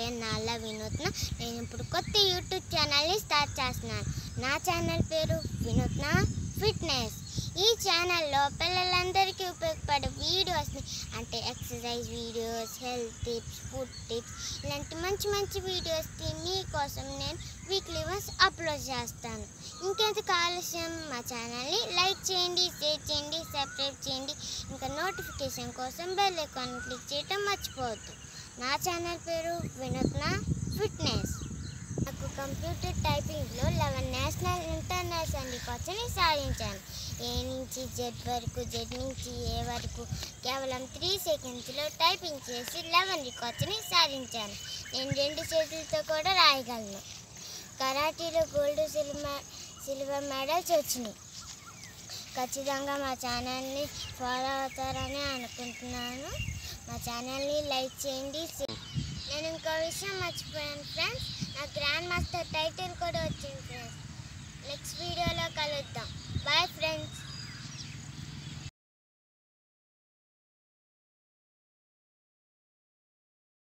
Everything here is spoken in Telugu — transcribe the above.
నేను నాలా వినూత్న నేను ఇప్పుడు కొత్త యూట్యూబ్ ఛానల్ని స్టార్ట్ చేస్తున్నాను నా ఛానల్ పేరు వినూత్న ఫిట్నెస్ ఈ ఛానల్లో పిల్లలందరికీ ఉపయోగపడే వీడియోస్ని అంటే exercise videos health tips food tips ఇలాంటి మంచి మంచి వీడియోస్ని మీకోసం నేను వీక్లీ వన్స్ అప్లోడ్ చేస్తాను ఇంకెంత ఆలస్యం మా ఛానల్ని లైక్ చేయండి షేర్ చేయండి సబ్స్క్రైబ్ చేయండి ఇంకా నోటిఫికేషన్ కోసం బెల్ ఐకాన్ క్లిక్ చేయటం మర్చిపోవద్దు నా ఛానల్ పేరు వినూత్న ఫిట్నెస్ నాకు కంప్యూటర్ టైపింగ్లో లెవెన్ నేషనల్ ఇంటర్నేషనల్ రికార్డ్స్ని సాధించాను ఏ నుంచి జెడ్ వరకు జెడ్ నుంచి ఏ వరకు కేవలం త్రీ సెకండ్స్లో టైపింగ్ చేసి లెవెన్ రికార్డ్స్ని సాధించాను నేను రెండు చేతులతో కూడా రాయగలను కరాటీలో గోల్డ్ సిల్వర్ సిల్వర్ మెడల్స్ వచ్చినాయి ఖచ్చితంగా మా ఛానల్ని ఫాలో అవుతారని అనుకుంటున్నాను మా ఛానల్ని లైక్ చేయండి షేర్ నేను ఇంకో విషయం మర్చిపోయాను ఫ్రెండ్స్ నా గ్రాండ్ మాస్టర్ టైటిల్ కూడా వచ్చింది ఫ్రెండ్స్ నెక్స్ట్ వీడియోలో కలుద్దాం బాయ్ ఫ్రెండ్స్